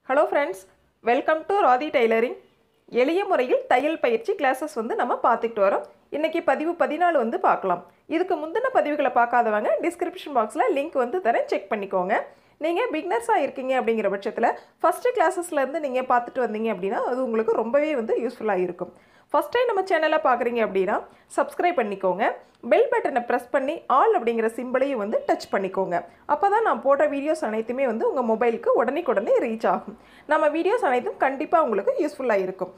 hello friends welcome to Radhi tailoring எளிய முறையில் தையல் பயிற்சி கிளாஸஸ் வந்து நம்ம பார்த்துக்கிட்டு வரோம் இன்றைக்கி பதிவு பதினாலு வந்து பார்க்கலாம் இதுக்கு முந்தின பதிவுகளை பார்க்காதவங்க டிஸ்கிரிப்ஷன் பாக்ஸில் லிங்க் வந்து தரேன் செக் பண்ணிக்கோங்க நீங்கள் பிக்னர்ஸாக இருக்கீங்க அப்படிங்கிற பட்சத்தில் ஃபஸ்ட்டு கிளாஸஸ்லேருந்து நீங்கள் பார்த்துட்டு வந்தீங்க அப்படின்னா அது உங்களுக்கு ரொம்பவே வந்து யூஸ்ஃபுல்லாக இருக்கும் ஃபஸ்ட் டைம் நம்ம சேனலை பார்க்குறீங்க அப்படின்னா சப்ஸ்கிரைப் பண்ணிக்கோங்க பெல் பட்டனை ப்ரெஸ் பண்ணி ஆல் அப்படிங்கிற சிம்பிளையும் வந்து டச் பண்ணிக்கோங்க அப்போ தான் நான் போடுற வீடியோஸ் அனைத்துமே வந்து உங்கள் மொபைலுக்கு உடனே ரீச் ஆகும் நம்ம வீடியோஸ் அனைத்தும் கண்டிப்பாக உங்களுக்கு யூஸ்ஃபுல்லாக இருக்கும்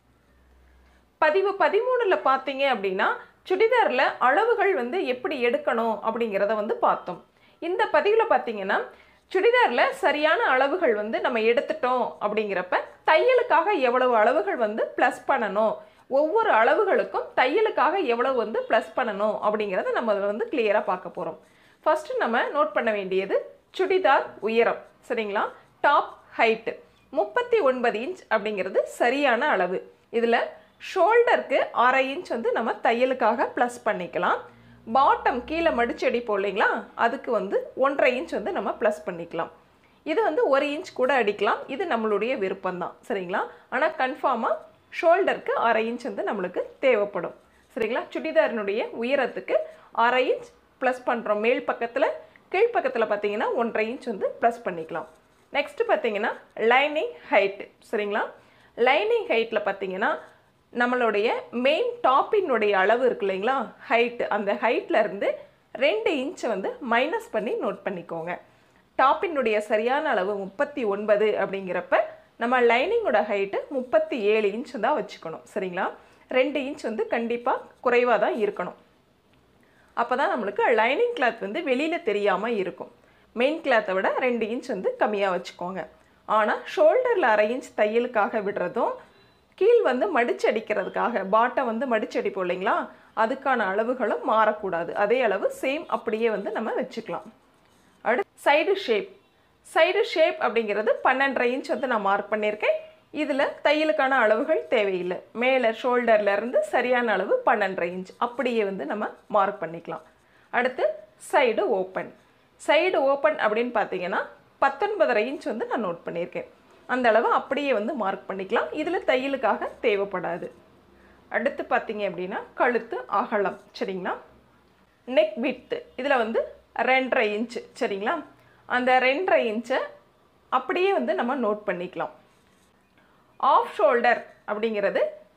பதிவு பதிமூணில் பார்த்தீங்க அப்படின்னா சுடிதாரில் அளவுகள் வந்து எப்படி எடுக்கணும் அப்படிங்கிறத வந்து பார்த்தோம் இந்த பதிவில் பார்த்தீங்கன்னா சுடிதாரில் சரியான அளவுகள் வந்து நம்ம எடுத்துட்டோம் அப்படிங்கிறப்ப தையலுக்காக எவ்வளவு அளவுகள் வந்து ப்ளஸ் பண்ணணும் ஒவ்வொரு அளவுகளுக்கும் தையலுக்காக எவ்வளவு வந்து ப்ளஸ் பண்ணணும் அப்படிங்கிறத நம்ம அதில் வந்து கிளியராக பார்க்க போகிறோம் ஃபஸ்ட்டு நம்ம நோட் பண்ண வேண்டியது சுடிதார் உயரம் சரிங்களா டாப் ஹைட்டு முப்பத்தி ஒன்பது இன்ச் அப்படிங்கிறது சரியான அளவு இதில் ஷோல்டருக்கு அரை இன்ச் வந்து நம்ம தையலுக்காக ப்ளஸ் பண்ணிக்கலாம் பாட்டம் கீழே மடிச்சு அடிப்போம் இல்லைங்களா அதுக்கு வந்து ஒன்றரை இன்ச் வந்து நம்ம ப்ளஸ் பண்ணிக்கலாம் இது வந்து ஒரு இன்ச் கூட அடிக்கலாம் இது நம்மளுடைய விருப்பம்தான் சரிங்களா ஆனால் கன்ஃபார்மாக ஷோல்டருக்கு அரை இன்ச் வந்து நம்மளுக்கு தேவைப்படும் சரிங்களா சுடிதாரினுடைய உயரத்துக்கு அரை இன்ச் ப்ளஸ் பண்ணுறோம் மேல் பக்கத்தில் கீழ்ப்பக்கத்தில் பார்த்தீங்கன்னா ஒன்றரை இன்ச் வந்து ப்ளஸ் பண்ணிக்கலாம் நெக்ஸ்ட்டு பார்த்தீங்கன்னா லைனிங் ஹைட்டு சரிங்களா லைனிங் ஹைட்டில் பார்த்தீங்கன்னா நம்மளுடைய மெயின் டாப்பினுடைய அளவு இருக்கு இல்லைங்களா ஹைட்டு அந்த ஹைட்டில் இருந்து ரெண்டு இன்ச்சை வந்து மைனஸ் பண்ணி நோட் பண்ணிக்கோங்க டாப்பினுடைய சரியான அளவு முப்பத்தி ஒன்பது அப்படிங்கிறப்ப நம்ம லைனிங்கோட ஹைட்டு முப்பத்தி ஏழு இன்ச் தான் வச்சுக்கணும் சரிங்களா ரெண்டு இன்ச் வந்து கண்டிப்பாக குறைவாக தான் இருக்கணும் அப்போ தான் நம்மளுக்கு லைனிங் கிளாத் வந்து வெளியில் தெரியாமல் இருக்கும் மெயின் கிளாத்தை விட ரெண்டு இன்ச் வந்து கம்மியாக வச்சுக்கோங்க ஆனால் ஷோல்டரில் அரை இன்ச் தையலுக்காக விடுறதும் கீழ் வந்து மடிச்சு அடிக்கிறதுக்காக பாட்டை வந்து மடிச்சு அடிப்போம் இல்லைங்களா அதுக்கான அளவுகளும் மாறக்கூடாது அதே அளவு சேம் அப்படியே வந்து நம்ம வச்சுக்கலாம் அடுத்து சைடு ஷேப் சைடு ஷேப் அப்படிங்கிறது பன்னெண்டரை இன்ச் வந்து நான் மார்க் பண்ணியிருக்கேன் இதில் தையலுக்கான அளவுகள் தேவையில்லை மேலே ஷோல்டர்ல இருந்து சரியான அளவு பன்னெண்டரை இன்ச் அப்படியே வந்து நம்ம மார்க் பண்ணிக்கலாம் அடுத்து சைடு ஓப்பன் சைடு ஓப்பன் அப்படின்னு பார்த்தீங்கன்னா பத்தொன்பதரை இன்ச் வந்து நான் நோட் பண்ணியிருக்கேன் அந்த அளவு அப்படியே வந்து மார்க் பண்ணிக்கலாம் இதில் தையலுக்காக தேவைப்படாது அடுத்து பார்த்தீங்க அப்படின்னா கழுத்து அகலம் சரிங்களா நெக் வித்து இதில் வந்து ரெண்டரை இன்ச்சு சரிங்களா அந்த ரெண்டரை இன்ச்சை அப்படியே வந்து நம்ம நோட் பண்ணிக்கலாம் ஆஃப் ஷோல்டர் அப்படிங்கிறது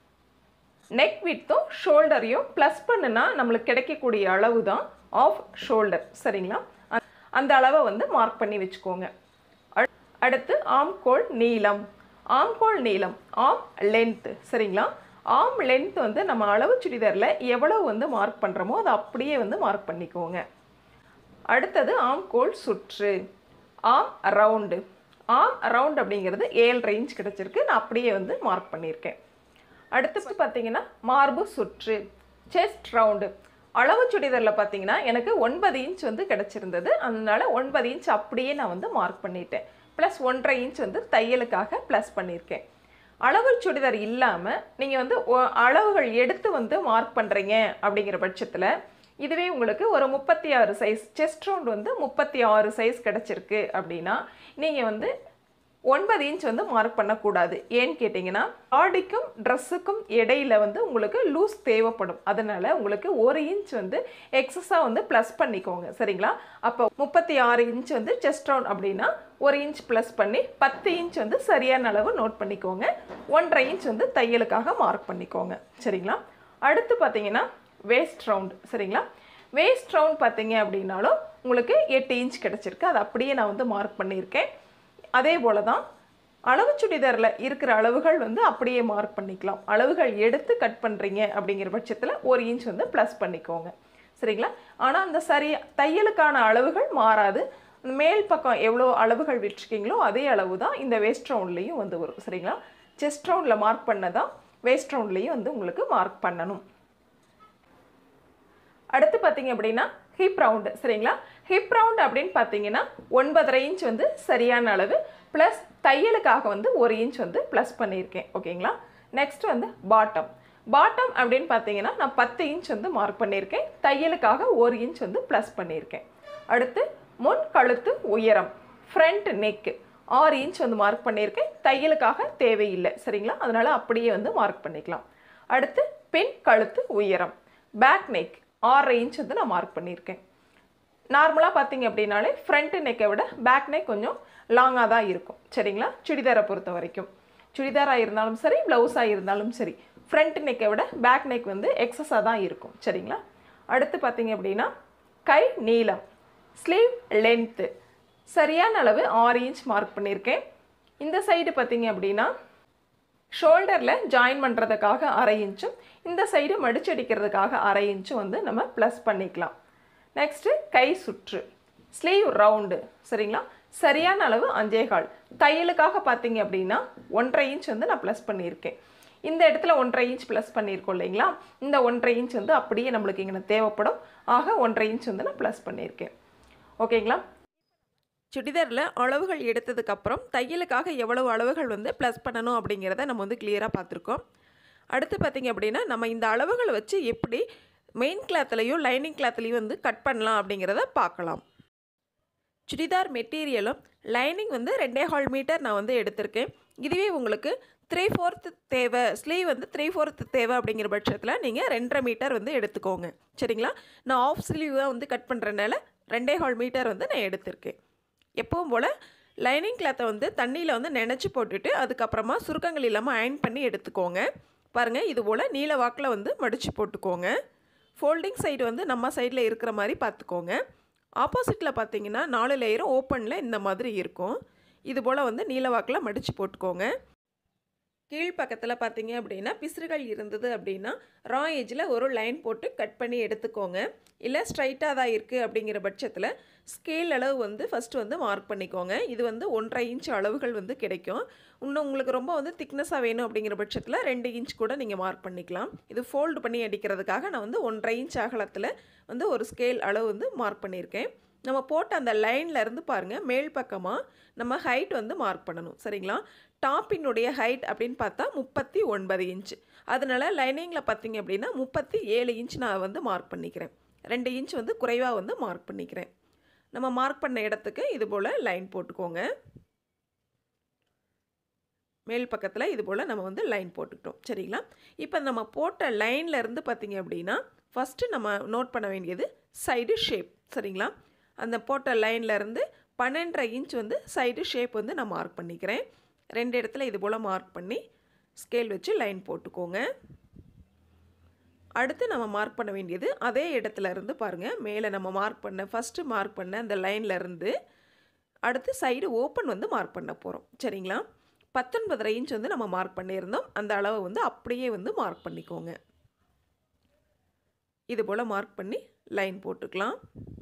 நெக் வித்தும் ஷோல்டரையும் ப்ளஸ் பண்ணுனா நம்மளுக்கு கிடைக்கக்கூடிய அளவு தான் ஆஃப் ஷோல்டர் சரிங்களா அ- அந்த அளவை வந்து மார்க் பண்ணி வச்சுக்கோங்க அடு- அடுத்து ஆம்கோல் நீளம் ஆம்கோல் நீளம் ஆம் லென்த்து சரிங்களா ஆம் லென்த் வந்து நம்ம அளவு சுடிதாரில் எவ்வளவு வந்து மார்க் பண்ணுறோமோ அதை அப்படியே வந்து மார்க் பண்ணிக்கோங்க அடுத்தது ஆம்கோல் சுற்று ஆம் ரவுண்டு ஆம் ரவுண்ட் அப்படிங்கிறது ஏழரை இன்ச் கிடச்சிருக்கு நான் அப்படியே வந்து மார்க் பண்ணியிருக்கேன் அடுத்து பார்த்தீங்கன்னா மார்பு சுற்று செஸ்ட் ரவுண்டு அளவு சுடிதாரில் பார்த்தீங்கன்னா எனக்கு ஒன்பது இன்ச் வந்து கிடச்சிருந்தது அதனால ஒன்பது இன்ச் அப்படியே நான் வந்து மார்க் பண்ணிட்டேன் ப்ளஸ் ஒன்றரை இன்ச் வந்து தையலுக்காக ப்ளஸ் பண்ணியிருக்கேன் அளவு சுடிதார் இல்லாமல் நீங்கள் வந்து ஒ- அளவுகள் எடுத்து வந்து மார்க் பண்ணுறீங்க அப்படிங்கிற பட்சத்தில் இதுவே உங்களுக்கு ஒரு முப்பத்தி ஆறு சைஸ் செஸ்ட் ரவுண்ட் வந்து முப்பத்தி ஆறு சைஸ் கிடச்சிருக்கு அப்படின்னா நீங்கள் வந்து ஒன்பது இன்ச் வந்து மார்க் பண்ணக்கூடாது ஏன்னு கேட்டிங்கன்னா பாடிக்கும் ட்ரெஸ்ஸுக்கும் இடையில வந்து உங்களுக்கு லூஸ் தேவைப்படும் அதனால உங்களுக்கு ஒரு இன்ச் வந்து எக்ஸஸாக வந்து ப்ளஸ் பண்ணிக்கோங்க சரிங்களா அப்போ முப்பத்தி ஆறு இன்ச் வந்து செஸ்ட் ரவுண்ட் அப்படின்னா ஒரு இன்ச் ப்ளஸ் பண்ணி பத்து இன்ச் வந்து சரியான அளவு நோட் பண்ணிக்கோங்க ஒன்றரை இன்ச் வந்து தையலுக்காக மார்க் பண்ணிக்கோங்க சரிங்களா அடுத்து பார்த்தீங்கன்னா வேஸ்ட் ரவுண்ட் சரிங்களா வேஸ்ட் ரவுண்ட் பார்த்தீங்க அப்படின்னாலும் உங்களுக்கு எட்டு இன்ச் கிடச்சிருக்கு அது அப்படியே நான் வந்து மார்க் பண்ணியிருக்கேன் அதே போல தான் அளவு சுடிதாரில் இருக்கிற அளவுகள் வந்து அப்படியே மார்க் பண்ணிக்கலாம் அளவுகள் எடுத்து கட் பண்ணுறீங்க அப்படிங்கிற பட்சத்தில் ஒரு இன்ச் வந்து ப்ளஸ் பண்ணிக்கோங்க சரிங்களா ஆனால் அந்த சரி தையலுக்கான அளவுகள் மாறாது அந்த மேல் பக்கம் எவ்வளோ அளவுகள் விட்டுருக்கீங்களோ அதே அளவு தான் இந்த வேஸ்ட் ரவுண்ட்லேயும் வந்து வரும் சரிங்களா செஸ்ட் ரவுண்டில் மார்க் பண்ணதான் வேஸ்ட் ரவுண்ட்லேயும் வந்து உங்களுக்கு மார்க் பண்ணணும் அடுத்து பார்த்தீங்க அப்படின்னா ஹிப் ரவுண்டு சரிங்களா ஹிப் ரவுண்டு அப்படின்னு பார்த்தீங்கன்னா ஒன்பதரை இன்ச் வந்து சரியான அளவு ப்ளஸ் தையலுக்காக வந்து ஒரு இன்ச் வந்து ப்ளஸ் பண்ணியிருக்கேன் ஓகேங்களா நெக்ஸ்ட் வந்து பாட்டம் பாட்டம் அப்படின்னு பார்த்தீங்கன்னா நான் பத்து இன்ச் வந்து மார்க் பண்ணியிருக்கேன் தையலுக்காக ஒரு இன்ச் வந்து ப்ளஸ் பண்ணியிருக்கேன் அடுத்து முன் கழுத்து உயரம் ஃப்ரண்ட் நெக்கு ஆறு இன்ச் வந்து மார்க் பண்ணியிருக்கேன் தையலுக்காக தேவையில்லை சரிங்களா அதனால் அப்படியே வந்து மார்க் பண்ணிக்கலாம் அடுத்து பின் கழுத்து உயரம் பேக் நெக் ஆறரை இன்ச் வந்து நான் மார்க் பண்ணியிருக்கேன் நார்மலாக பார்த்தீங்க அப்படின்னாலே ஃப்ரண்ட் நெக்கை விட பேக் நெக் கொஞ்சம் லாங்காக தான் இருக்கும் சரிங்களா சுடிதாரை பொறுத்த வரைக்கும் சுடிதாராக இருந்தாலும் சரி ப்ளவுஸாக இருந்தாலும் சரி ஃப்ரண்ட் நெக்கை விட பேக் நெக் வந்து எக்ஸஸாக தான் இருக்கும் சரிங்களா அடுத்து பார்த்தீங்க அப்படின்னா கை நீளம் ஸ்லீவ் லென்த்து சரியான அளவு ஆறு இன்ச் மார்க் பண்ணியிருக்கேன் இந்த சைடு பார்த்தீங்க அப்படின்னா ஷோல்டரில் ஜாயின் பண்ணுறதுக்காக அரை இன்ச்சும் இந்த சைடு மடிச்சடிக்கிறதுக்காக அரை இன்ச்சும் வந்து நம்ம ப்ளஸ் பண்ணிக்கலாம் நெக்ஸ்ட்டு கை சுற்று ஸ்லீவ் ரவுண்டு சரிங்களா சரியான அளவு அஞ்சே கால் தையலுக்காக பார்த்தீங்க அப்படின்னா ஒன்றரை இன்ச் வந்து நான் ப்ளஸ் பண்ணியிருக்கேன் இந்த இடத்துல ஒன்றரை இன்ச் ப்ளஸ் பண்ணியிருக்கோம் இல்லைங்களா இந்த ஒன்றரை இன்ச் வந்து அப்படியே நம்மளுக்கு இங்கே தேவைப்படும் ஆக ஒன்றரை இன்ச் வந்து நான் ப்ளஸ் பண்ணியிருக்கேன் ஓகேங்களா சுடிதாரில் அளவுகள் எடுத்ததுக்கப்புறம் தையலுக்காக எவ்வளவு அளவுகள் வந்து ப்ளஸ் பண்ணணும் அப்படிங்கிறத நம்ம வந்து கிளியராக பார்த்துருக்கோம் அடுத்து பார்த்திங்க அப்படின்னா நம்ம இந்த அளவுகளை வச்சு எப்படி மெயின் கிளாத்லேயும் லைனிங் கிளாத்லேயும் வந்து கட் பண்ணலாம் அப்படிங்கிறத பார்க்கலாம் சுடிதார் மெட்டீரியலும் லைனிங் வந்து ரெண்டே ஹால் மீட்டர் நான் வந்து எடுத்திருக்கேன் இதுவே உங்களுக்கு த்ரீ ஃபோர்த்து தேவை ஸ்லீவ் வந்து த்ரீ ஃபோர்த்து தேவை அப்படிங்கிற பட்சத்தில் நீங்கள் ரெண்டரை மீட்டர் வந்து எடுத்துக்கோங்க சரிங்களா நான் ஆஃப் ஸ்லீவ் தான் வந்து கட் பண்ணுறதுனால ரெண்டே ஹால் மீட்டர் வந்து நான் எடுத்திருக்கேன் எப்பவும் போல் லைனிங் கிளாத்தை வந்து தண்ணியில் வந்து நினச்சி போட்டுட்டு அதுக்கப்புறமா சுருக்கங்கள் இல்லாமல் அயன் பண்ணி எடுத்துக்கோங்க பாருங்கள் இது போல் நீல வாக்கில் வந்து மடித்து போட்டுக்கோங்க ஃபோல்டிங் சைடு வந்து நம்ம சைடில் இருக்கிற மாதிரி பார்த்துக்கோங்க ஆப்போசிட்டில் பார்த்தீங்கன்னா நாலு லேயரும் ஓப்பனில் இந்த மாதிரி இருக்கும் இது போல் வந்து நீல வாக்கில் மடித்து போட்டுக்கோங்க கீழ் பக்கத்தில் பார்த்தீங்க அப்படின்னா பிசுறுகள் இருந்தது அப்படின்னா ரா ஏஜில் ஒரு லைன் போட்டு கட் பண்ணி எடுத்துக்கோங்க இல்லை ஸ்ட்ரைட்டாக தான் இருக்குது அப்படிங்கிற பட்சத்தில் ஸ்கேல் அளவு வந்து ஃபஸ்ட்டு வந்து மார்க் பண்ணிக்கோங்க இது வந்து ஒன்றரை இன்ச் அளவுகள் வந்து கிடைக்கும் இன்னும் உங்களுக்கு ரொம்ப வந்து திக்னஸாக வேணும் அப்படிங்கிற பட்சத்தில் ரெண்டு இன்ச் கூட நீங்கள் மார்க் பண்ணிக்கலாம் இது ஃபோல்டு பண்ணி அடிக்கிறதுக்காக நான் வந்து ஒன்றரை இன்ச் அகலத்தில் வந்து ஒரு ஸ்கேல் அளவு வந்து மார்க் பண்ணியிருக்கேன் நம்ம போட்ட அந்த லைனில் இருந்து பாருங்கள் மேல் பக்கமாக நம்ம ஹைட் வந்து மார்க் பண்ணணும் சரிங்களா டாப்பினுடைய ஹைட் அப்படின்னு பார்த்தா முப்பத்தி ஒன்பது இன்ச் அதனால் லைனிங்கில் பார்த்தீங்க அப்படின்னா முப்பத்தி ஏழு இன்ச் நான் வந்து மார்க் பண்ணிக்கிறேன் ரெண்டு இன்ச் வந்து குறைவாக வந்து மார்க் பண்ணிக்கிறேன் நம்ம மார்க் பண்ண இடத்துக்கு இது போல் லைன் போட்டுக்கோங்க மேல் பக்கத்தில் இது போல் நம்ம வந்து லைன் போட்டுக்கிட்டோம் சரிங்களா இப்போ நம்ம போட்ட லைனில் இருந்து பார்த்தீங்க அப்படின்னா ஃபஸ்ட்டு நம்ம நோட் பண்ண வேண்டியது சைடு ஷேப் சரிங்களா அந்த போட்ட லைனில் இருந்து பன்னெண்டரை இன்ச் வந்து சைடு ஷேப் வந்து நான் மார்க் பண்ணிக்கிறேன் ரெண்டு இடத்துல இது போல் மார்க் பண்ணி ஸ்கேல் வச்சு லைன் போட்டுக்கோங்க அடுத்து நம்ம மார்க் பண்ண வேண்டியது அதே இடத்துல இருந்து பாருங்கள் மேலே நம்ம மார்க் பண்ண ஃபஸ்ட்டு மார்க் பண்ண அந்த லைனில் இருந்து அடுத்து சைடு ஓப்பன் வந்து மார்க் பண்ண போகிறோம் சரிங்களா பத்தொன்பதரை இன்ச் வந்து நம்ம மார்க் பண்ணியிருந்தோம் அந்த அளவை வந்து அப்படியே வந்து மார்க் பண்ணிக்கோங்க இது போல் மார்க் பண்ணி லைன் போட்டுக்கலாம்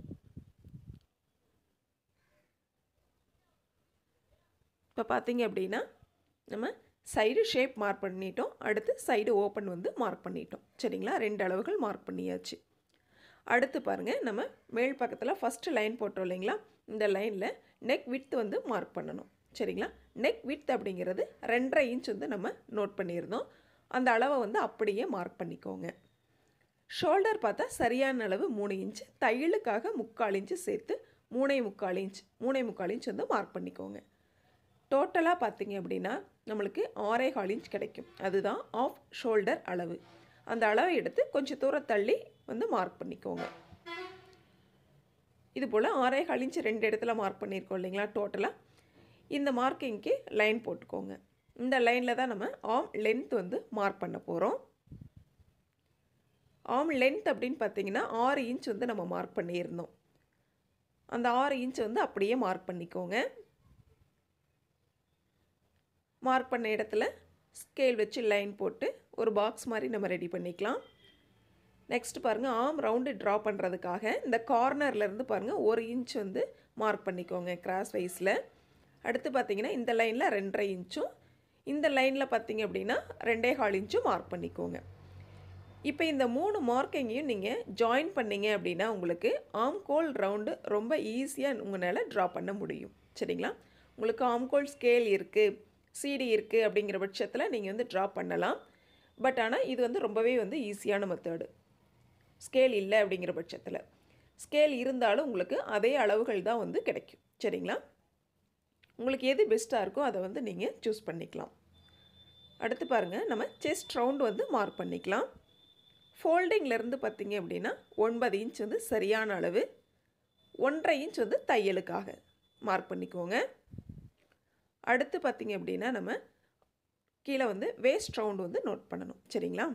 இப்போ பார்த்தீங்க அப்படின்னா நம்ம சைடு ஷேப் மார்க் பண்ணிட்டோம் அடுத்து சைடு ஓப்பன் வந்து மார்க் பண்ணிட்டோம் சரிங்களா ரெண்டு அளவுகள் மார்க் பண்ணியாச்சு அடுத்து பாருங்கள் நம்ம மேல் பக்கத்தில் ஃபஸ்ட்டு லைன் போட்டோம் இல்லைங்களா இந்த லைனில் நெக் விட்த் வந்து மார்க் பண்ணணும் சரிங்களா நெக் விட்த் அப்படிங்கிறது ரெண்டரை இன்ச் வந்து நம்ம நோட் பண்ணியிருந்தோம் அந்த அளவை வந்து அப்படியே மார்க் பண்ணிக்கோங்க ஷோல்டர் பார்த்தா சரியான அளவு மூணு இன்ச் தையலுக்காக முக்கால் இன்ச்சு சேர்த்து மூணே முக்கால் இன்ச் மூணே முக்கால் இன்ச் வந்து மார்க் பண்ணிக்கோங்க டோட்டலாக பார்த்தீங்க அப்படின்னா நம்மளுக்கு ஆறே கால் இன்ச் கிடைக்கும் அதுதான் ஆஃப் ஷோல்டர் அளவு அந்த அளவை எடுத்து கொஞ்சம் தூரம் தள்ளி வந்து மார்க் பண்ணிக்கோங்க இது போல் ஆறே கால் இன்ச் ரெண்டு இடத்துல மார்க் பண்ணியிருக்கோம் இல்லைங்களா டோட்டலாக இந்த மார்க்கிங்க்கு லைன் போட்டுக்கோங்க இந்த லைனில் தான் நம்ம ஆம் லென்த் வந்து மார்க் பண்ண போகிறோம் ஆம் லென்த் அப்படின்னு பார்த்தீங்கன்னா ஆறு இன்ச் வந்து நம்ம மார்க் பண்ணியிருந்தோம் அந்த ஆறு இன்ச் வந்து அப்படியே மார்க் பண்ணிக்கோங்க மார்க் பண்ண இடத்துல ஸ்கேல் வச்சு லைன் போட்டு ஒரு பாக்ஸ் மாதிரி நம்ம ரெடி பண்ணிக்கலாம் நெக்ஸ்ட் பாருங்கள் ஆம் ரவுண்டு ட்ரா பண்ணுறதுக்காக இந்த கார்னர்லேருந்து பாருங்கள் ஒரு இன்ச் வந்து மார்க் பண்ணிக்கோங்க கிராஸ் வைஸில் அடுத்து பார்த்தீங்கன்னா இந்த லைனில் ரெண்டரை இன்ச்சும் இந்த லைனில் பார்த்தீங்க அப்படின்னா ரெண்டே கால் இன்ச்சும் மார்க் பண்ணிக்கோங்க இப்போ இந்த மூணு மார்க்கிங்கையும் நீங்கள் ஜாயின் பண்ணீங்க அப்படின்னா உங்களுக்கு ஆம்கோல் ரவுண்டு ரொம்ப ஈஸியாக உங்களால் ட்ரா பண்ண முடியும் சரிங்களா உங்களுக்கு ஆம்கோல் ஸ்கேல் இருக்குது சிடி இருக்குது அப்படிங்கிற பட்சத்தில் நீங்கள் வந்து ட்ரா பண்ணலாம் பட் ஆனால் இது வந்து ரொம்பவே வந்து ஈஸியான மெத்தடு ஸ்கேல் இல்லை அப்படிங்கிற பட்சத்தில் ஸ்கேல் இருந்தாலும் உங்களுக்கு அதே அளவுகள் தான் வந்து கிடைக்கும் சரிங்களா உங்களுக்கு எது பெஸ்ட்டாக இருக்கோ அதை வந்து நீங்கள் சூஸ் பண்ணிக்கலாம் அடுத்து பாருங்கள் நம்ம செஸ்ட் ரவுண்ட் வந்து மார்க் பண்ணிக்கலாம் ஃபோல்டிங்லேருந்து பார்த்தீங்க அப்படின்னா ஒன்பது இன்ச் வந்து சரியான அளவு ஒன்றரை இன்ச் வந்து தையலுக்காக மார்க் பண்ணிக்கோங்க அடுத்து பார்த்தீங்க அப்படின்னா நம்ம கீழே வந்து வேஸ்ட் ரவுண்ட் வந்து நோட் பண்ணணும் சரிங்களா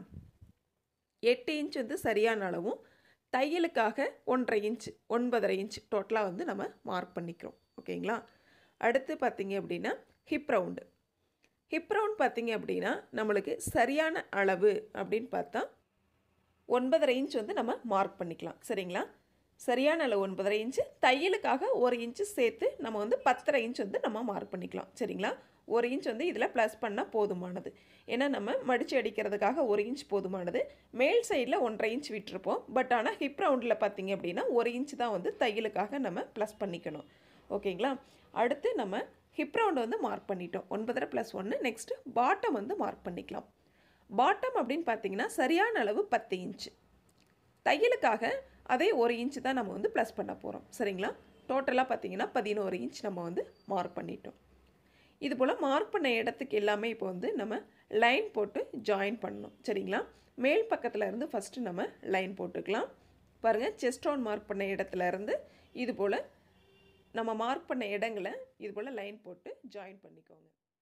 எட்டு இன்ச் வந்து சரியான அளவும் தையலுக்காக ஒன்றரை இன்ச் ஒன்பதரை இன்ச் டோட்டலாக வந்து நம்ம மார்க் பண்ணிக்கிறோம் ஓகேங்களா அடுத்து பார்த்தீங்க அப்படின்னா ஹிப் ரவுண்டு ஹிப் ரவுண்ட் பார்த்தீங்க அப்படின்னா நம்மளுக்கு சரியான அளவு அப்படின்னு பார்த்தா ஒன்பதரை இன்ச் வந்து நம்ம மார்க் பண்ணிக்கலாம் சரிங்களா சரியான அளவு ஒன்பதரை இன்ச்சு தையலுக்காக ஒரு இன்ச்சு சேர்த்து நம்ம வந்து பத்தரை இன்ச் வந்து நம்ம மார்க் பண்ணிக்கலாம் சரிங்களா ஒரு இன்ச் வந்து இதில் ப்ளஸ் பண்ணால் போதுமானது ஏன்னா நம்ம மடித்து அடிக்கிறதுக்காக ஒரு இன்ச் போதுமானது மேல் சைடில் ஒன்றரை இன்ச் விட்டுருப்போம் பட் ஆனால் ஹிப் ரவுண்டில் பார்த்தீங்க அப்படின்னா ஒரு இன்ச் தான் வந்து தையலுக்காக நம்ம ப்ளஸ் பண்ணிக்கணும் ஓகேங்களா அடுத்து நம்ம ஹிப் ரவுண்ட் வந்து மார்க் பண்ணிட்டோம் ஒன்பதரை ப்ளஸ் ஒன்று நெக்ஸ்ட்டு பாட்டம் வந்து மார்க் பண்ணிக்கலாம் பாட்டம் அப்படின்னு பார்த்தீங்கன்னா சரியான அளவு பத்து இன்ச்சு தையலுக்காக அதே ஒரு இன்ச்சு தான் நம்ம வந்து ப்ளஸ் பண்ண போகிறோம் சரிங்களா டோட்டலாக பார்த்தீங்கன்னா பதினோரு இன்ச் நம்ம வந்து மார்க் பண்ணிட்டோம் இது போல் மார்க் பண்ண இடத்துக்கு எல்லாமே இப்போ வந்து நம்ம லைன் போட்டு ஜாயின் பண்ணணும் சரிங்களா மேல் பக்கத்தில் இருந்து ஃபஸ்ட்டு நம்ம லைன் போட்டுக்கலாம் பாருங்கள் செஸ்ட் ரவுண்ட் மார்க் பண்ண இடத்துல இருந்து இது போல் நம்ம மார்க் பண்ண இடங்களை இது போல் லைன் போட்டு ஜாயின் பண்ணிக்கோங்க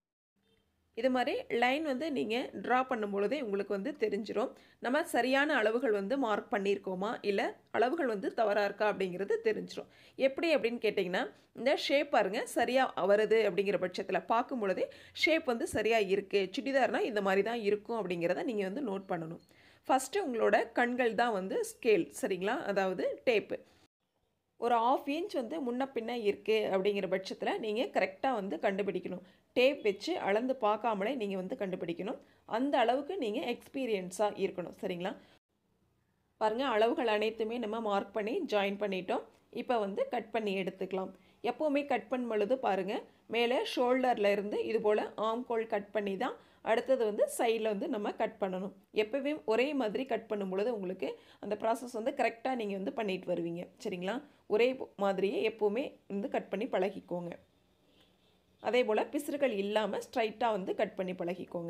இது மாதிரி லைன் வந்து நீங்கள் ட்ரா பண்ணும் பொழுதே உங்களுக்கு வந்து தெரிஞ்சிடும் நம்ம சரியான அளவுகள் வந்து மார்க் பண்ணியிருக்கோமா இல்லை அளவுகள் வந்து தவறாக இருக்கா அப்படிங்கிறது தெரிஞ்சிடும் எப்படி அப்படின்னு கேட்டிங்கன்னா இந்த ஷேப் பாருங்கள் சரியாக வருது அப்படிங்கிற பட்சத்தில் பார்க்கும் பொழுதே ஷேப் வந்து சரியாக இருக்குது சுடிதார்னால் இந்த மாதிரி தான் இருக்கும் அப்படிங்கிறத நீங்கள் வந்து நோட் பண்ணணும் ஃபஸ்ட்டு உங்களோட கண்கள் தான் வந்து ஸ்கேல் சரிங்களா அதாவது டேப்பு ஒரு ஆஃப் இன்ச் வந்து முன்ன பின்ன இருக்குது அப்படிங்கிற பட்சத்தில் நீங்கள் கரெக்டாக வந்து கண்டுபிடிக்கணும் டேப் வச்சு அளந்து பார்க்காமலே நீங்கள் வந்து கண்டுபிடிக்கணும் அந்த அளவுக்கு நீங்கள் எக்ஸ்பீரியன்ஸாக இருக்கணும் சரிங்களா பாருங்கள் அளவுகள் அனைத்துமே நம்ம மார்க் பண்ணி ஜாயின் பண்ணிட்டோம் இப்போ வந்து கட் பண்ணி எடுத்துக்கலாம் எப்போவுமே கட் பண்ணும் பொழுது பாருங்கள் மேலே ஷோல்டரில் இருந்து இது போல் ஆம்கோல் கட் பண்ணி தான் அடுத்தது வந்து சைடில் வந்து நம்ம கட் பண்ணணும் எப்போவே ஒரே மாதிரி கட் பண்ணும் பொழுது உங்களுக்கு அந்த ப்ராசஸ் வந்து கரெக்டாக நீங்கள் வந்து பண்ணிட்டு வருவீங்க சரிங்களா ஒரே மாதிரியே எப்போவுமே வந்து கட் பண்ணி பழகிக்கோங்க அதே போல் பிசுறுகள் இல்லாமல் ஸ்ட்ரைட்டாக வந்து கட் பண்ணி பழகிக்கோங்க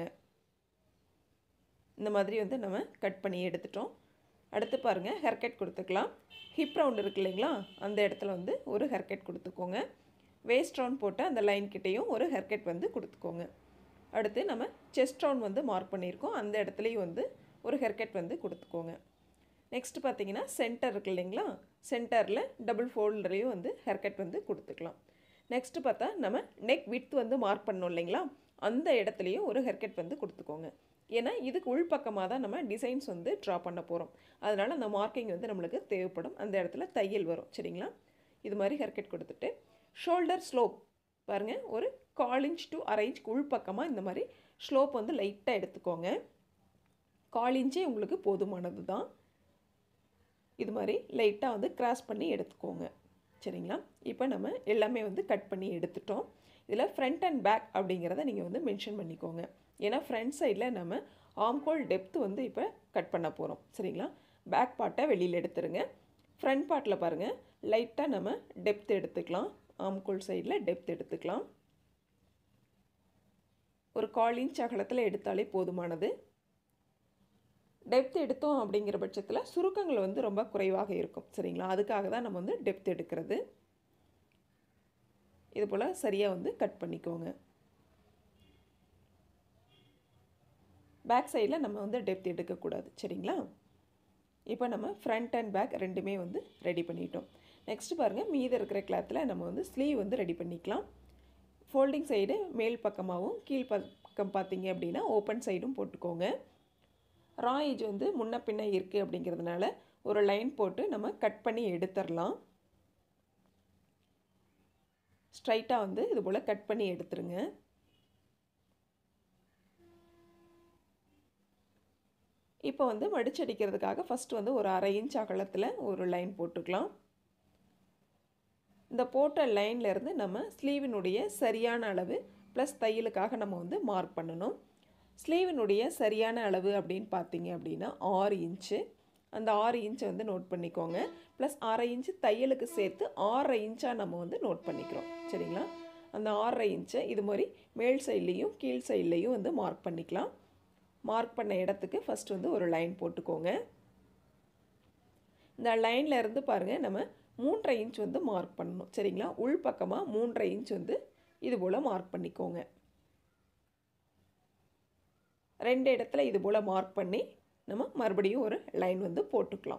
இந்த மாதிரி வந்து நம்ம கட் பண்ணி எடுத்துட்டோம் அடுத்து பாருங்கள் ஹேர்கட் கொடுத்துக்கலாம் ஹிப் ரவுண்ட் இருக்கு இல்லைங்களா அந்த இடத்துல வந்து ஒரு ஹேர்கட் கொடுத்துக்கோங்க வேஸ்ட் ரவுண்ட் போட்டு அந்த லைன் கிட்டேயும் ஒரு ஹேர்கட் வந்து கொடுத்துக்கோங்க அடுத்து நம்ம செஸ்ட் ரவுண்ட் வந்து மார்க் பண்ணியிருக்கோம் அந்த இடத்துலையும் வந்து ஒரு ஹேர்கட் வந்து கொடுத்துக்கோங்க நெக்ஸ்ட் பார்த்தீங்கன்னா சென்டர் இருக்கு இல்லைங்களா சென்டரில் டபுள் ஃபோல்டரையும் வந்து ஹேர்கட் வந்து கொடுத்துக்கலாம் நெக்ஸ்ட்டு பார்த்தா நம்ம நெக் வித் வந்து மார்க் பண்ணோம் இல்லைங்களா அந்த இடத்துலையும் ஒரு ஹெர்கட் வந்து கொடுத்துக்கோங்க ஏன்னா இதுக்கு உள்பக்கமாக தான் நம்ம டிசைன்ஸ் வந்து ட்ரா பண்ண போகிறோம் அதனால் அந்த மார்க்கிங் வந்து நம்மளுக்கு தேவைப்படும் அந்த இடத்துல தையல் வரும் சரிங்களா இது மாதிரி ஹெர்கட் கொடுத்துட்டு ஷோல்டர் ஸ்லோப் பாருங்கள் ஒரு கால் இன்ச் டு அரை இன்ச்சுக்கு உள்பக்கமாக இந்த மாதிரி ஸ்லோப் வந்து லைட்டாக எடுத்துக்கோங்க கால் இன்ச்சே உங்களுக்கு போதுமானது தான் இது மாதிரி லைட்டாக வந்து கிராஸ் பண்ணி எடுத்துக்கோங்க சரிங்களா இப்போ நம்ம எல்லாமே வந்து கட் பண்ணி எடுத்துட்டோம் இதில் ஃப்ரண்ட் அண்ட் பேக் அப்படிங்கிறத நீங்கள் வந்து மென்ஷன் பண்ணிக்கோங்க ஏன்னா ஃப்ரண்ட் சைடில் நம்ம ஆம்கோல் டெப்த் வந்து இப்போ கட் பண்ண போகிறோம் சரிங்களா பேக் பார்ட்டை வெளியில் எடுத்துருங்க ஃப்ரண்ட் பார்ட்டில் பாருங்கள் லைட்டாக நம்ம டெப்த் எடுத்துக்கலாம் ஆம்கோல் சைடில் டெப்த் எடுத்துக்கலாம் ஒரு கால் இன்ச் அகலத்தில் எடுத்தாலே போதுமானது டெப்த் எடுத்தோம் அப்படிங்கிற பட்சத்தில் சுருக்கங்கள் வந்து ரொம்ப குறைவாக இருக்கும் சரிங்களா அதுக்காக தான் நம்ம வந்து டெப்த் எடுக்கிறது இது போல் சரியாக வந்து கட் பண்ணிக்கோங்க பேக் சைடில் நம்ம வந்து டெப்த் எடுக்கக்கூடாது சரிங்களா இப்போ நம்ம ஃப்ரண்ட் அண்ட் பேக் ரெண்டுமே வந்து ரெடி பண்ணிட்டோம் நெக்ஸ்ட்டு பாருங்கள் மீதி இருக்கிற கிளாத்தில் நம்ம வந்து ஸ்லீவ் வந்து ரெடி பண்ணிக்கலாம் ஃபோல்டிங் சைடு மேல் பக்கமாகவும் கீழ் பக்கம் பார்த்தீங்க அப்படின்னா ஓப்பன் சைடும் போட்டுக்கோங்க ரா ஏஜ் வந்து முன்ன பின்ன இருக்குது அப்படிங்கிறதுனால ஒரு லைன் போட்டு நம்ம கட் பண்ணி எடுத்துடலாம் ஸ்ட்ரைட்டாக வந்து இது போல் கட் பண்ணி எடுத்துருங்க இப்போ வந்து மடிச்சடிக்கிறதுக்காக ஃபஸ்ட்டு வந்து ஒரு அரை இன்ச் அகலத்தில் ஒரு லைன் போட்டுக்கலாம் இந்த போட்ட லைன்லேருந்து நம்ம ஸ்லீவினுடைய சரியான அளவு ப்ளஸ் தையலுக்காக நம்ம வந்து மார்க் பண்ணணும் ஸ்லீவினுடைய சரியான அளவு அப்படின்னு பார்த்தீங்க அப்படின்னா ஆறு இன்ச்சு அந்த ஆறு இன்ச்சை வந்து நோட் பண்ணிக்கோங்க ப்ளஸ் அரை இன்ச்சு தையலுக்கு சேர்த்து ஆறரை இன்ச்சாக நம்ம வந்து நோட் பண்ணிக்கிறோம் சரிங்களா அந்த ஆறரை இன்ச்சை இது மாதிரி மேல் சைட்லேயும் கீழ் சைட்லேயும் வந்து மார்க் பண்ணிக்கலாம் மார்க் பண்ண இடத்துக்கு ஃபஸ்ட் வந்து ஒரு லைன் போட்டுக்கோங்க இந்த லைனில் இருந்து பாருங்கள் நம்ம மூன்றரை இன்ச் வந்து மார்க் பண்ணணும் சரிங்களா உள் பக்கமாக மூன்றரை இன்ச் வந்து இது போல் மார்க் பண்ணிக்கோங்க ரெண்டு இடத்துல இது போல் மார்க் பண்ணி நம்ம மறுபடியும் ஒரு லைன் வந்து போட்டுக்கலாம்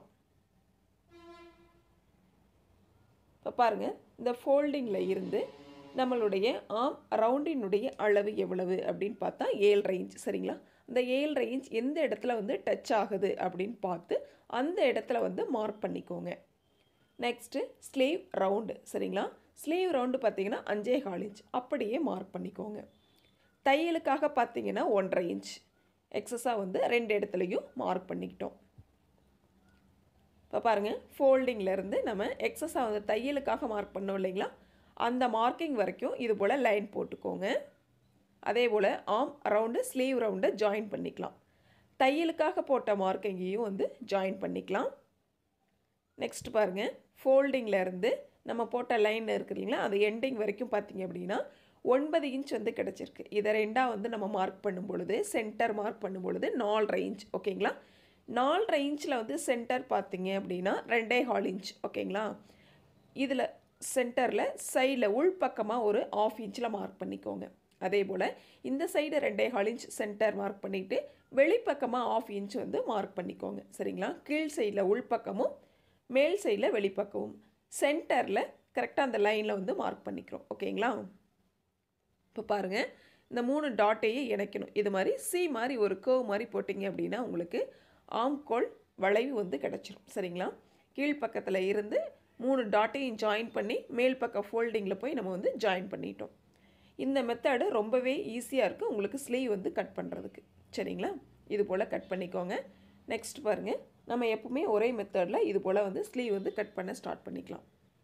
இப்போ பாருங்கள் இந்த ஃபோல்டிங்கில் இருந்து நம்மளுடைய ஆம் ரவுண்டினுடைய அளவு எவ்வளவு அப்படின்னு பார்த்தா ஏழரை இன்ச் சரிங்களா இந்த ஏழரை இன்ச் எந்த இடத்துல வந்து டச் ஆகுது அப்படின்னு பார்த்து அந்த இடத்துல வந்து மார்க் பண்ணிக்கோங்க நெக்ஸ்ட்டு ஸ்லீவ் ரவுண்டு சரிங்களா ஸ்லீவ் ரவுண்டு பார்த்தீங்கன்னா அஞ்சே கால் இன்ச் அப்படியே மார்க் பண்ணிக்கோங்க தையலுக்காக பார்த்தீங்கன்னா ஒன்றரை இன்ச் எக்ஸஸாக வந்து ரெண்டு இடத்துலையும் மார்க் பண்ணிக்கிட்டோம் இப்போ பாருங்கள் ஃபோல்டிங்லேருந்து நம்ம எக்ஸஸாக வந்து தையலுக்காக மார்க் பண்ணோம் இல்லைங்களா அந்த மார்க்கிங் வரைக்கும் இது போல் லைன் போட்டுக்கோங்க அதே போல் ஆம் ரவுண்டு ஸ்லீவ் ரவுண்டை ஜாயின் பண்ணிக்கலாம் தையலுக்காக போட்ட மார்க்கிங்கையும் வந்து ஜாயின் பண்ணிக்கலாம் நெக்ஸ்ட் பாருங்கள் ஃபோல்டிங்கில் இருந்து நம்ம போட்ட லைன் இருக்குது இல்லைங்களா அது எண்டிங் வரைக்கும் பார்த்தீங்க அப்படின்னா ஒன்பது இன்ச் வந்து கிடச்சிருக்கு இதை ரெண்டாக வந்து நம்ம மார்க் பண்ணும் பொழுது சென்டர் மார்க் பண்ணும் பொழுது நாலரை இன்ச் ஓகேங்களா நாலரை இன்ச்சில் வந்து சென்டர் பார்த்தீங்க அப்படின்னா ரெண்டே ஹால் இன்ச் ஓகேங்களா இதில் சென்டரில் சைடில் உள்பக்கமாக ஒரு ஆஃப் இன்ச்சில் மார்க் பண்ணிக்கோங்க அதே போல் இந்த சைடு ரெண்டே ஹால் இன்ச் சென்டர் மார்க் பண்ணிவிட்டு வெளிப்பக்கமாக ஆஃப் இன்ச் வந்து மார்க் பண்ணிக்கோங்க சரிங்களா கீழ் சைடில் உள்பக்கமும் மேல் சைடில் வெளிப்பக்கமும் சென்டரில் கரெக்டாக அந்த லைனில் வந்து மார்க் பண்ணிக்கிறோம் ஓகேங்களா இப்போ பாருங்கள் இந்த மூணு டாட்டையும் இணைக்கணும் இது மாதிரி சி மாதிரி ஒரு கேவ் மாதிரி போட்டிங்க அப்படின்னா உங்களுக்கு ஆம்கோல் வளைவு வந்து கிடச்சிரும் சரிங்களா கீழ்ப்பக்கத்தில் இருந்து மூணு டாட்டையும் ஜாயின் பண்ணி மேல் பக்க ஃபோல்டிங்கில் போய் நம்ம வந்து ஜாயின் பண்ணிட்டோம் இந்த மெத்தடு ரொம்பவே ஈஸியாக இருக்குது உங்களுக்கு ஸ்லீவ் வந்து கட் பண்ணுறதுக்கு சரிங்களா இது போல் கட் பண்ணிக்கோங்க நெக்ஸ்ட் பாருங்கள் நம்ம எப்பவுமே ஒரே மெத்தடில் இது போல் வந்து ஸ்லீவ் வந்து கட் பண்ண ஸ்டார்ட் பண்ணிக்கலாம்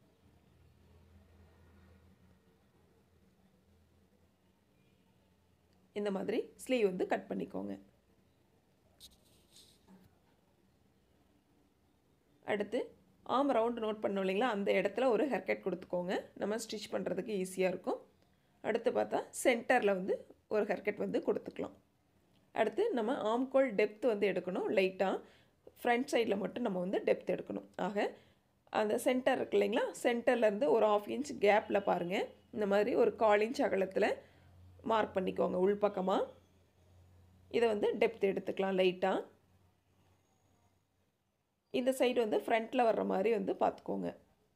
இந்த மாதிரி ஸ்லீவ் வந்து கட் பண்ணிக்கோங்க அடுத்து ஆம் ரவுண்டு நோட் பண்ணோம் இல்லைங்களா அந்த இடத்துல ஒரு ஹேர்கட் கொடுத்துக்கோங்க நம்ம ஸ்டிச் பண்ணுறதுக்கு ஈஸியாக இருக்கும் அடுத்து பார்த்தா சென்டரில் வந்து ஒரு ஹேர்கட் வந்து கொடுத்துக்கலாம் அடுத்து நம்ம ஆம்கோல் டெப்த் வந்து எடுக்கணும் லைட்டாக ஃப்ரண்ட் சைடில் மட்டும் நம்ம வந்து டெப்த் எடுக்கணும் ஆக அந்த சென்டர் இருக்கு இல்லைங்களா சென்டர்லேருந்து ஒரு ஆஃப் இன்ச் கேப்பில் பாருங்கள் இந்த மாதிரி ஒரு கால் இன்ச் அகலத்தில் மார்க் பண்ணிக்கோங்க உள்பக்கமாக இதை வந்து டெப்த் எடுத்துக்கலாம் லைட்டாக இந்த சைடு வந்து ஃப்ரண்ட்டில் வர்ற மாதிரி வந்து பார்த்துக்கோங்க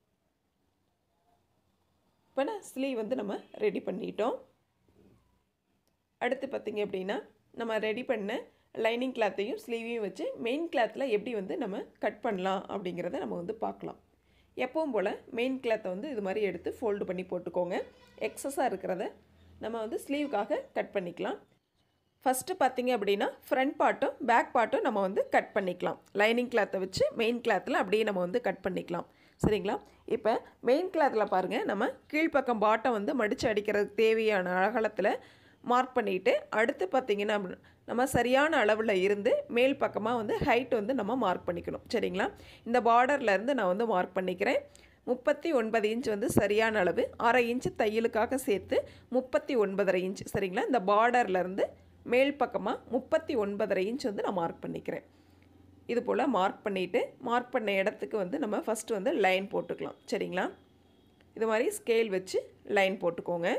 இப்போ நான் ஸ்லீவ் வந்து நம்ம ரெடி பண்ணிட்டோம் அடுத்து பார்த்திங்க அப்படின்னா நம்ம ரெடி பண்ண லைனிங் கிளாத்தையும் ஸ்லீவையும் வச்சு மெயின் கிளாத்தில் எப்படி வந்து நம்ம கட் பண்ணலாம் அப்படிங்கிறத நம்ம வந்து பார்க்கலாம் எப்பவும் போல் மெயின் கிளாத்தை வந்து இது மாதிரி எடுத்து ஃபோல்டு பண்ணி போட்டுக்கோங்க எக்ஸஸாக இருக்கிறத நம்ம வந்து ஸ்லீவுக்காக கட் பண்ணிக்கலாம் ஃபஸ்ட்டு பார்த்தீங்க அப்படின்னா ஃப்ரண்ட் பார்ட்டும் பேக் பார்ட்டும் நம்ம வந்து கட் பண்ணிக்கலாம் லைனிங் கிளாத்தை வச்சு மெயின் கிளாத்தில் அப்படியே நம்ம வந்து கட் பண்ணிக்கலாம் சரிங்களா இப்போ மெயின் கிளாத்தில் பாருங்கள் நம்ம கீழ்ப்பக்கம் பாட்டம் வந்து மடித்து அடிக்கிறதுக்கு தேவையான அகலத்தில் மார்க் பண்ணிவிட்டு அடுத்து பார்த்திங்கன்னா நம்ம சரியான அளவில் இருந்து மேல் பக்கமாக வந்து ஹைட் வந்து நம்ம மார்க் பண்ணிக்கணும் சரிங்களா இந்த பார்டர்லேருந்து நான் வந்து மார்க் பண்ணிக்கிறேன் முப்பத்தி ஒன்பது இன்ச் வந்து சரியான அளவு அரை இன்ச்சு தையலுக்காக சேர்த்து முப்பத்தி ஒன்பதரை இன்ச் சரிங்களா இந்த பார்டர்லேருந்து மேல் பக்கமாக முப்பத்தி ஒன்பதரை இன்ச் வந்து நான் மார்க் பண்ணிக்கிறேன் இது போல் மார்க் பண்ணிவிட்டு மார்க் பண்ண இடத்துக்கு வந்து நம்ம ஃபஸ்ட்டு வந்து லைன் போட்டுக்கலாம் சரிங்களா இது மாதிரி ஸ்கேல் வச்சு லைன் போட்டுக்கோங்க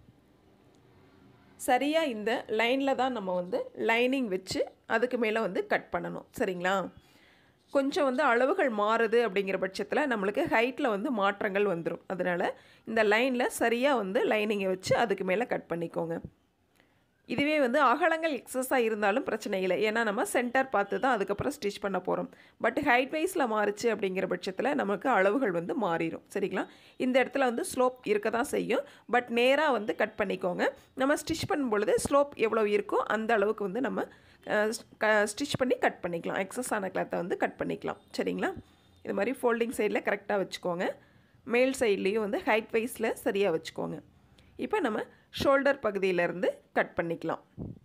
சரியாக இந்த லைனில் தான் நம்ம வந்து லைனிங் வச்சு அதுக்கு மேலே வந்து கட் பண்ணணும் சரிங்களா கொஞ்சம் வந்து அளவுகள் மாறுது அப்படிங்கிற பட்சத்தில் நம்மளுக்கு ஹைட்டில் வந்து மாற்றங்கள் வந்துடும் அதனால் இந்த லைனில் சரியாக வந்து லைனிங்கை வச்சு அதுக்கு மேலே கட் பண்ணிக்கோங்க இதுவே வந்து அகலங்கள் எக்ஸஸாக இருந்தாலும் பிரச்சனை இல்லை ஏன்னா நம்ம சென்டர் பார்த்து தான் அதுக்கப்புறம் ஸ்டிச் பண்ண போகிறோம் பட் ஹைட் வைஸில் மாறுச்சு அப்படிங்கிற பட்சத்தில் நமக்கு அளவுகள் வந்து மாறிடும் சரிங்களா இந்த இடத்துல வந்து ஸ்லோப் இருக்க தான் செய்யும் பட் நேராக வந்து கட் பண்ணிக்கோங்க நம்ம ஸ்டிச் பண்ணும் பொழுது ஸ்லோப் எவ்வளோ இருக்கோ அந்த அளவுக்கு வந்து நம்ம ஸ்டிச் பண்ணி கட் பண்ணிக்கலாம் எக்ஸஸ் ஆன கிளாத்தை வந்து கட் பண்ணிக்கலாம் சரிங்களா இது மாதிரி ஃபோல்டிங் சைடில் கரெக்டாக வச்சுக்கோங்க மேல் சைட்லேயும் வந்து ஹைட் வைஸில் சரியாக வச்சுக்கோங்க இப்போ நம்ம ஷோல்டர் பகுதியிலேருந்து கட் பண்ணிக்கலாம்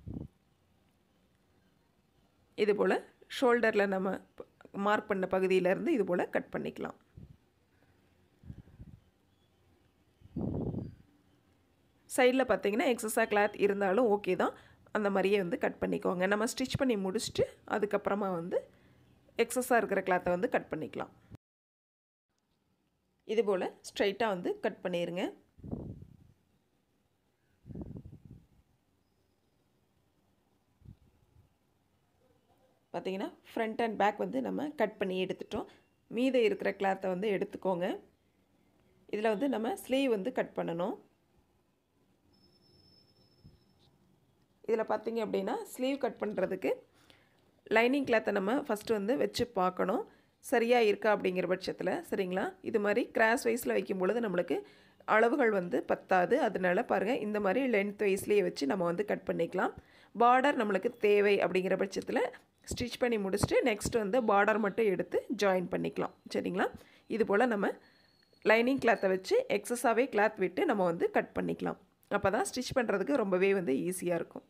இது போல் ஷோல்டரில் நம்ம மார்க் பண்ண பகுதியிலேருந்து இது போல் கட் பண்ணிக்கலாம் சைடில் பார்த்தீங்கன்னா எக்ஸஸாக கிளாத் இருந்தாலும் ஓகே தான் அந்த மாதிரியே வந்து கட் பண்ணிக்கோங்க நம்ம ஸ்டிச் பண்ணி முடிச்சுட்டு அதுக்கப்புறமா வந்து எக்ஸஸாக இருக்கிற கிளாத்தை வந்து கட் பண்ணிக்கலாம் இது போல் ஸ்ட்ரைட்டாக வந்து கட் பண்ணிடுங்க பார்த்தீங்கன்னா ஃப்ரண்ட் அண்ட் பேக் வந்து நம்ம கட் பண்ணி எடுத்துட்டோம் மீத இருக்கிற கிளாத்தை வந்து எடுத்துக்கோங்க இதில் வந்து நம்ம ஸ்லீவ் வந்து கட் பண்ணணும் இதில் பார்த்தீங்க அப்படின்னா ஸ்லீவ் கட் பண்ணுறதுக்கு லைனிங் கிளாத்தை நம்ம ஃபஸ்ட்டு வந்து வச்சு பார்க்கணும் சரியாக இருக்கா அப்படிங்கிற பட்சத்தில் சரிங்களா இது மாதிரி கிராஸ் வைஸில் வைக்கும் பொழுது நம்மளுக்கு அளவுகள் வந்து பத்தாது அதனால பாருங்கள் இந்த மாதிரி லென்த் வைஸ்லேயே வச்சு நம்ம வந்து கட் பண்ணிக்கலாம் பார்டர் நம்மளுக்கு தேவை அப்படிங்கிற பட்சத்தில் ஸ்டிச் பண்ணி முடிச்சுட்டு நெக்ஸ்ட் வந்து பார்டர் மட்டும் எடுத்து ஜாயின் பண்ணிக்கலாம் சரிங்களா இது போல் நம்ம லைனிங் கிளாத்தை வச்சு எக்ஸஸாகவே கிளாத் விட்டு நம்ம வந்து கட் பண்ணிக்கலாம் அப்போ தான் ஸ்டிச் பண்ணுறதுக்கு ரொம்பவே வந்து ஈஸியாக இருக்கும்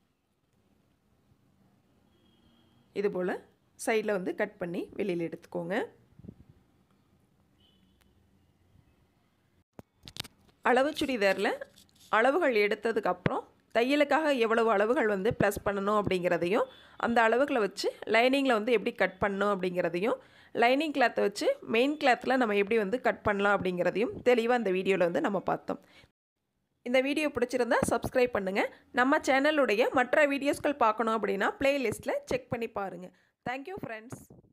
இது போல் சைடில் வந்து கட் பண்ணி வெளியில் எடுத்துக்கோங்க அளவு சுடிதாரில் அளவுகள் எடுத்ததுக்கப்புறம் தையலுக்காக எவ்வளவு அளவுகள் வந்து ப்ளஸ் பண்ணணும் அப்படிங்கிறதையும் அந்த அளவுகளை வச்சு லைனிங்கில் வந்து எப்படி கட் பண்ணணும் அப்படிங்கிறதையும் லைனிங் கிளாத்தை வச்சு மெயின் கிளாத்தில் நம்ம எப்படி வந்து கட் பண்ணலாம் அப்படிங்கிறதையும் தெளிவாக இந்த வீடியோவில் வந்து நம்ம பார்த்தோம் இந்த வீடியோ பிடிச்சிருந்தா சப்ஸ்கிரைப் பண்ணுங்கள் நம்ம சேனலுடைய மற்ற வீடியோஸ்கள் பார்க்கணும் அப்படின்னா ப்ளேலிஸ்ட்டில் செக் பண்ணி பாருங்கள் தேங்க்யூ ஃப்ரெண்ட்ஸ்